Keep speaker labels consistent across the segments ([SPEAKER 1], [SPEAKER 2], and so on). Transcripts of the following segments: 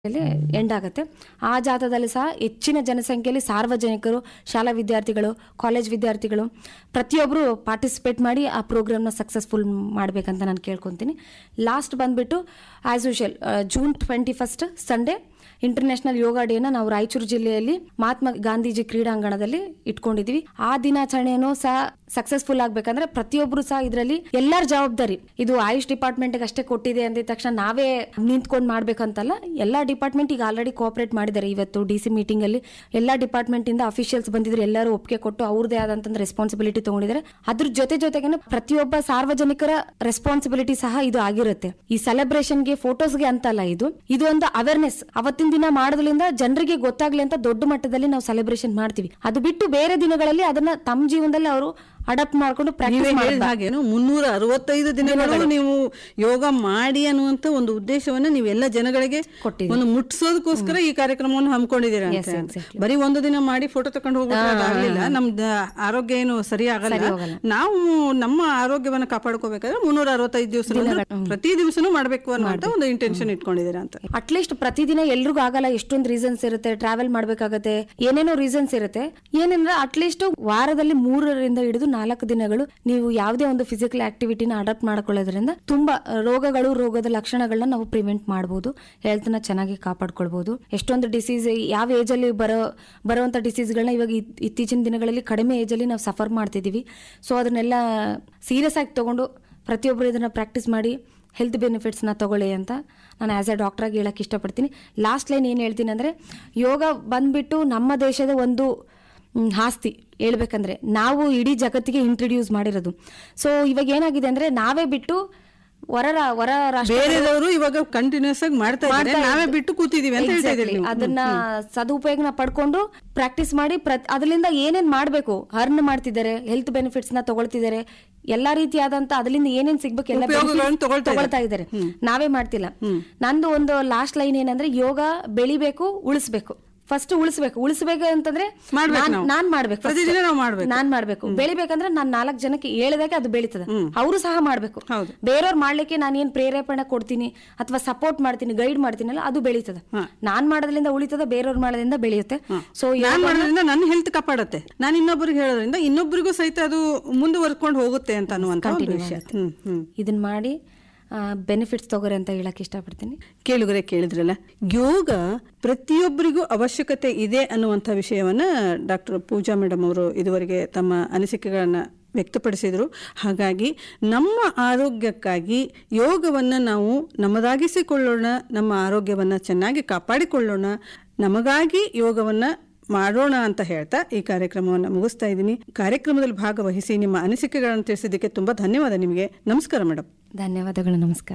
[SPEAKER 1] End ಆಗುತ್ತೆ ಆ ಜಾಥಾದಲ್ಲಿ ಸಹ ಹೆಚ್ಚಿನ ಜನಸಂಖ್ಯೆಯಲ್ಲಿ ಸಾರ್ವಜನಿಕರು ಶಾಲಾ ವಿದ್ಯಾರ್ಥಿಗಳು ಕಾಲೇಜ್ ವಿದ್ಯಾರ್ಥಿಗಳು ಪ್ರತಿಯೊಬ್ಬರು ಪಾರ್ಟಿಸಿಪೇಟ್ ಮಾಡಿ ಆ ಪ್ರೋಗ್ರಾಮ್ನ ಸಕ್ಸಸ್ಫುಲ್ ಮಾಡಬೇಕಂತ ನಾನು ಕೇಳ್ಕೊತೀನಿ ಲಾಸ್ಟ್ ಬಂದ್ಬಿಟ್ಟು as usual June twenty first Sunday international yoga ಡೇನ ನಾವು ರಾಯಚೂರು ಜಿಲ್ಲೆಯಲ್ಲಿ ಮಹಾತ್ಮ ಗಾಂಧೀಜಿ ಕ್ರೀಡಾಂಗಣದಲ್ಲಿ ಇಟ್ಕೊಂಡಿದ್ವಿ ಆ ದಿನಾಚರಣೆಯನ್ನು ಸಹ ಸಕ್ಸಸ್ಫುಲ್ ಆಗ್ಬೇಕಂದ್ರೆ ಪ್ರತಿಯೊಬ್ರು ಸಹ ಇದರಲ್ಲಿ ಎಲ್ಲರ ಜವಾಬ್ದಾರಿ ಇದು ಆಯುಷ್ ಡಿಪಾರ್ಟ್ಮೆಂಟ್ ಅಷ್ಟೇ ಕೊಟ್ಟಿದೆ ಅಂದಿದ ತಕ್ಷಣ ನಾವೇ ನಿಂತ್ಕೊಂಡು ಮಾಡ್ಬೇಕಂತಲ್ಲ ಎಲ್ಲಾ ಡಿಪಾರ್ಟ್ಮೆಂಟ್ ಈಗ ಆಲ್ರೆಡಿ ಕೋಆಪರೇಟ್ ಮಾಡಿದ್ದಾರೆ ಇವತ್ತು ಡಿ ಸಿ ಮೀಟಿಂಗ್ ಅಲ್ಲಿ ಎಲ್ಲಾ ಡಿಪಾರ್ಟ್ಮೆಂಟ್ ಇಂದ ಅಫಿಷಿಯಲ್ಸ್ ಬಂದಿದ್ರು ಎಲ್ಲರೂ ಒಪ್ಪಿಗೆ ಕೊಟ್ಟು ಅವ್ರದೇ ಆದಂತ ರೆಸ್ಪಾನ್ಸಿಬಿಲಿಟಿ ತಗೊಂಡಿದ್ದಾರೆ ಅದ್ರ ಜೊತೆ ಜೊತೆಗೆ ಪ್ರತಿಯೊಬ್ಬ ಸಾರ್ವಜನಿಕರ ರೆಸ್ಪಾನ್ಸಿಬಿಲಿಟಿ ಸಹ ಇದು ಆಗಿರುತ್ತೆ ಈ ಸೆಲೆಬ್ರೇಷನ್ಗೆ ಫೋಟೋಸ್ಗೆ ಅಂತಲ್ಲ ಇದು ಇದು ಒಂದು ಅವೇರ್ನೆಸ್ ಅವತ್ತಿನ ದಿನ ಮಾಡೋದ್ರಿಂದ ಜನರಿಗೆ ಗೊತ್ತಾಗ್ಲಿ ಅಂತ ದೊಡ್ಡ ಮಟ್ಟದಲ್ಲಿ ನಾವು ಸೆಲೆಬ್ರೇಷನ್ ಮಾಡ್ತೀವಿ ಅದು ಬಿಟ್ಟು ಬೇರೆ ದಿನಗಳಲ್ಲಿ ಅದನ್ನ ತಮ್ಮ ಜೀವನದಲ್ಲಿ ಅವರು ಅಡಾಪ್ಟ್ ಮಾಡ್ಕೊಂಡು
[SPEAKER 2] ನೀವೇ
[SPEAKER 1] ಪ್ರಾಕ್ಟೀಸ್
[SPEAKER 2] ಹೇಳಿದ ಹಾಗೇನು ಮುನ್ನೂರ ಅರವತ್ತೈದು ದಿನಗಳು ನೀವು ಯೋಗ ಮಾಡಿ ಅನ್ನುವಂತ ಒಂದು ಉದ್ದೇಶವನ್ನ ನೀವು ಎಲ್ಲ ಜನಗಳಿಗೆ
[SPEAKER 1] ಕೊಟ್ಟಿದ್ದೀರಿ.
[SPEAKER 2] ಒಂದು ಮುಟ್ಸೋದಕ್ಕೋಸ್ಕರ ಈ ಕಾರ್ಯಕ್ರಮವನ್ನು ಹಮ್ಮಿಕೊಂಡಿದ್ದೀರಾ ಅಂತ
[SPEAKER 1] Yes,
[SPEAKER 2] ಹೇಳ್ತಾರೆ.
[SPEAKER 1] exactly.
[SPEAKER 2] ಬರೀ ಒಂದು ದಿನ ಮಾಡಿ ಫೋಟೋ ತಕೊಂಡು ಹೋಗ್ಬಿಟ್ರೆ ಆಗ್ಲಿಲ್ಲ ನಮ್ದು ಆರೋಗ್ಯ ಏನು ಸರಿ ಆಗಲ್ಲ
[SPEAKER 1] ಹೋಗಲ್ಲ.
[SPEAKER 2] ನಾವು ನಮ್ಮ ಆರೋಗ್ಯವನ್ನ ಕಾಪಾಡ್ಕೋಬೇಕಾದ್ರೆ ಮುನ್ನೂರ ಅರವತ್ತೈದು ದಿವಸ ಪ್ರತಿ ದಿವಸನೂ ಮಾಡ್ಬೇಕು ಅನ್ನುವಂತ ಒಂದು ಇಂಟೆನ್ಷನ್ ಇಟ್ಕೊಂಡಿದ್ದೀರಾ ಅಂತ
[SPEAKER 1] ಅಟ್ಲೀಸ್ಟ್ ಪ್ರತಿದಿನ ಎಲ್ರಿಗೂ ಆಗಲ್ಲ ಎಷ್ಟೊಂದು ರೀಸನ್ಸ್ ಇರುತ್ತೆ ಟ್ರಾವೆಲ್ ಮಾಡ್ಬೇಕಾಗತ್ತೆ ಏನೇನೋ ರೀಸನ್ಸ್ ಇರುತ್ತೆ ಏನಂದ್ರೆ ಅಟ್ಲೀಸ್ಟ್ ವಾರದಲ್ಲಿ ಮೂರರಿಂದ ಹಿಡಿದು ನಾಲ್ಕು ದಿನಗಳು ನೀವು ಯಾವುದೇ ಒಂದು ಫಿಸಿಕಲ್ ಆಕ್ಟಿವಿಟಿನ ಅಡಾಪ್ಟ್ ಮಾಡ್ಕೊಳ್ಳೋದ್ರಿಂದ ತುಂಬಾ ರೋಗಗಳು ರೋಗದ ಲಕ್ಷಣಗಳನ್ನ ನಾವು ಪ್ರಿವೆಂಟ್ ಮಾಡಬಹುದು ಹೆಲ್ತ್ ನ ಚೆನ್ನಾಗಿ ಕಾಪಾಡ್ಕೊಳ್ಬಹುದು ಎಷ್ಟೊಂದು ಡಿಸೀಸ್ ಯಾವ ಏಜ್ ಅಲ್ಲಿ ಬರೋ ಬರುವಂತ ಡಿಸೀಸ್ಗಳನ್ನ ಇವಾಗ ಇತ್- ಇತ್ತೀಚಿನ ದಿನಗಳಲ್ಲಿ ಕಡಿಮೆ ಏಜ್ ಅಲ್ಲಿ ನಾವು ಸಫರ್ ಮಾಡ್ತಿದೀವಿ ಸೊ ಅದನ್ನೆಲ್ಲ ಸೀರಿಯಸ್ ಆಗಿ ತಗೊಂಡು ಪ್ರತಿಯೊಬ್ಬರು ಇದನ್ನ ಪ್ರಾಕ್ಟೀಸ್ ಮಾಡಿ ಹೆಲ್ತ್ ಬೆನಿಫಿಟ್ಸ್ನ ತಗೊಳ್ಳಿ ಅಂತ ನಾನು ಆ್ಯಸ್ ಎ ಡಾಕ್ಟ್ರಾಗಿ ಹೇಳಕ್ಕೆ ಇಷ್ಟಪಡ್ತೀನಿ ಲಾಸ್ಟ್ ಲೈನ್ ಏನು ಹೇಳ್ತೀನಿ ಅಂದರೆ ಯೋಗ ಬಂದ್ಬಿಟ್ಟು ನಮ್ಮ ದೇಶದ ಒಂದು ಮ್, ಆಸ್ತಿ ಹೇಳ್ಬೇಕಂದ್ರೆ ನಾವು ಇಡೀ ಜಗತ್ತಿಗೆ ಇಂಟ್ರಡ್ಯೂಸ್ ಮಾಡಿರೋದು ಸೊ ಇವಾಗ ಏನಾಗಿದೆ ಅಂದರೆ ನಾವೇ ಬಿಟ್ಟು ಹೊರ ರಾ- ಹೊರ ರಾಷ್ಟ್ರ
[SPEAKER 2] ಬೇರೆದವರು ಇವಾಗ ಕಂಟಿನ್ಯೂಸ್ ಆಗಿ ಮಾಡ್ತಾ ಇದ್ದಾರೆ ನಾವೇ ಬಿಟ್ಟು ಕೂತಿದೀವಿ ಅಂತ ಹೇಳ್ತಾ ಇದ್ದೀರಿ
[SPEAKER 1] Exactly.
[SPEAKER 2] ನೀವು
[SPEAKER 1] ಅದನ್ನ ಸದುಪಯೋಗನ ಪಡ್ಕೊಂಡು ಪ್ರಾಕ್ಟೀಸ್ ಮಾಡಿ ಪ್ರತ್- ಅದರಿಂದ ಏನೇನ್ ಮಾಡ್ಬೇಕು ಅರ್ನ್ ಮಾಡ್ತಿದ್ದಾರೆ ಹೆಲ್ತ್ ಬೆನಿಫಿಟ್ಸ್ ನ ತಗೊಳ್ತಿದ್ದಾರೆ ಎಲ್ಲಾ ರೀತಿಯಾದಂತ ಅದರಿಂದ ಏನೇನ್ ಸಿಗ್ಬೇಕು ಎಲ್ಲ
[SPEAKER 2] ಉಪಯೋಗಗಳನ್ನ
[SPEAKER 1] benefits
[SPEAKER 2] ತಗೊಳ್ತಾ
[SPEAKER 1] ತಗೊಳ್ತಾ ಇದ್ದಾರೆ ನಾವೇ ಮಾಡ್ತಿಲ್ಲ ನಂದು ಒಂದು ಲಾಸ್ಟ್ ಲೈನ್ ಏನಂದ್ರೆ ಯೋಗ ಬೆಳಿಬೇಕು ಉಳಿಸ್ಬೇಕು ಫಸ್ಟ್ ಉಳಿಸ್ಬೇಕು ಉಳಿಸ್ಬೇಕು ಅಂತಂದ್ರೆ
[SPEAKER 2] ಮಾಡ್ಬೇಕು
[SPEAKER 1] ನಾನ್-
[SPEAKER 2] ನಾವು.
[SPEAKER 1] ನಾನ್ ಮಾಡ್ಬೇಕು first.
[SPEAKER 2] ಪ್ರತಿದಿನ ನಾವು ಮಾಡ್ಬೇಕು.
[SPEAKER 1] ನಾನ್ ಮಾಡ್ಬೇಕು ಬೆಳಿಬೇಕಂದ್ರೆ ನಾನ್ ನಾಲ್ಕು ಜನಕ್ಕೆ ಹೇಳಿದಾಗ ಅದು ಬೆಳೀತದೆ ಅವರು ಸಹ ಮಾಡ್ಬೇಕು
[SPEAKER 2] ಹೌದು.
[SPEAKER 1] ಬೇರೆಯವ್ರು ಮಾಡ್ಲಿಕ್ಕೆ ನಾನು ಏನ್ ಪ್ರೇರೇಪಣೆ ಕೊಡ್ತೀನಿ ಅಥವಾ ಸಪೋರ್ಟ್ ಮಾಡ್ತೀನಿ ಗೈಡ್ ಮಾಡ್ತೀನಲ್ಲ ಅದು ಬೆಳೀತದೆ ನಾನ್ ಮಾಡೋದ್ರಿಂದ ಉಳಿತದ ಬೇರೆಯವ್ರು ಮಾಡೋದ್ರಿಂದ ಬೆಳೆಯುತ್ತೆ ಸೊ
[SPEAKER 2] ನಾನ್ ಮಾಡೋದ್ರಿಂದ ನನ್ನ ಹೆಲ್ತ್ ಕಾಪಾಡುತ್ತೆ ನಾನು ಇನ್ನೊಬ್ಬರಿಗೆ ಹೇಳೋದ್ರಿಂದ ಇನ್ನೊಬ್ಬರಿಗೂ ಸಹಿತ ಅದು ಮುಂದುವರ್ಕೊಂಡು ಹೋಗುತ್ತೆ ಅಂತ ಅನ್ನುವಂತ ಒಂದು ವಿಷಯ ಹ್ಮ್ ಹ್ಮ್
[SPEAKER 1] ಇದನ್ನ ಮಾಡಿ ಬೆನಿಫಿಟ್ಸ್ ತಗೋರಿ ಅಂತ ಹೇಳಕ್ ಇಷ್ಟಪಡ್ತೀನಿ
[SPEAKER 2] ಕೇಳುಗರೆ ಕೇಳಿದ್ರಲ್ಲ ಯೋಗ ಪ್ರತಿಯೊಬ್ಬರಿಗೂ ಅವಶ್ಯಕತೆ ಇದೆ ಅನ್ನುವಂಥ ವಿಷಯವನ್ನ ಡಾಕ್ಟರ್ ಪೂಜಾ ಮೇಡಮ್ ಅವರು ಇದುವರೆಗೆ ತಮ್ಮ ಅನಿಸಿಕೆಗಳನ್ನ ವ್ಯಕ್ತಪಡಿಸಿದರು ಹಾಗಾಗಿ ನಮ್ಮ ಆರೋಗ್ಯಕ್ಕಾಗಿ ಯೋಗವನ್ನು ನಾವು ನಮ್ಮದಾಗಿಸಿಕೊಳ್ಳೋಣ ನಮ್ಮ ಆರೋಗ್ಯವನ್ನು ಚೆನ್ನಾಗಿ ಕಾಪಾಡಿಕೊಳ್ಳೋಣ ನಮಗಾಗಿ ಯೋಗವನ್ನು ಮಾಡೋಣ ಅಂತ ಹೇಳ್ತಾ ಈ ಕಾರ್ಯಕ್ರಮವನ್ನು ಮುಗಿಸ್ತಾ ಇದ್ದೀನಿ ಕಾರ್ಯಕ್ರಮದಲ್ಲಿ ಭಾಗವಹಿಸಿ ನಿಮ್ಮ ಅನಿಸಿಕೆಗಳನ್ನು ತಿಳಿಸಿದ್ದಕ್ಕೆ ತುಂಬ ಧನ್ಯವಾದ ನಿಮಗೆ ನಮಸ್ಕಾರ ಮೇಡಮ್
[SPEAKER 1] ಧನ್ಯವಾದಗಳು ನಮಸ್ಕಾರ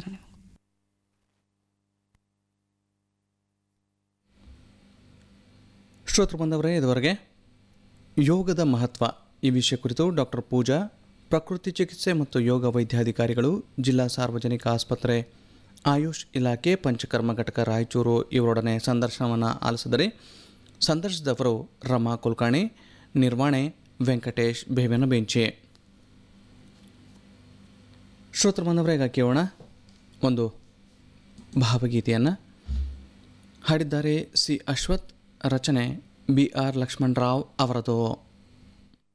[SPEAKER 3] ಶ್ರೋತೃ ಬಂದವರೇ ಇದುವರೆಗೆ ಯೋಗದ ಮಹತ್ವ ಈ ವಿಷಯ ಕುರಿತು ಡಾಕ್ಟರ್ ಪೂಜಾ ಪ್ರಕೃತಿ ಚಿಕಿತ್ಸೆ ಮತ್ತು ಯೋಗ ವೈದ್ಯಾಧಿಕಾರಿಗಳು ಜಿಲ್ಲಾ ಸಾರ್ವಜನಿಕ ಆಸ್ಪತ್ರೆ ಆಯುಷ್ ಇಲಾಖೆ ಪಂಚಕರ್ಮ ಘಟಕ ರಾಯಚೂರು ಇವರೊಡನೆ ಸಂದರ್ಶನವನ್ನು ಆಲಿಸಿದರೆ ಸಂದರ್ಶಿಸಿದವರು ರಮಾ ಕುಲಕರ್ಣಿ ನಿರ್ವಹಣೆ ವೆಂಕಟೇಶ್ ಬೇವಿನ ಬೆಂಚಿ ಶ್ರೋತೃ ಬಂದವರೇ ಈಗ ಕೇಳೋಣ ಒಂದು ಭಾವಗೀತೆಯನ್ನು ಹಾಡಿದ್ದಾರೆ ಸಿ ಅಶ್ವಥ್ ರಚನೆ ಬಿ ಆರ್ ಲಕ್ಷ್ಮಣರಾವ್ ಅವರದು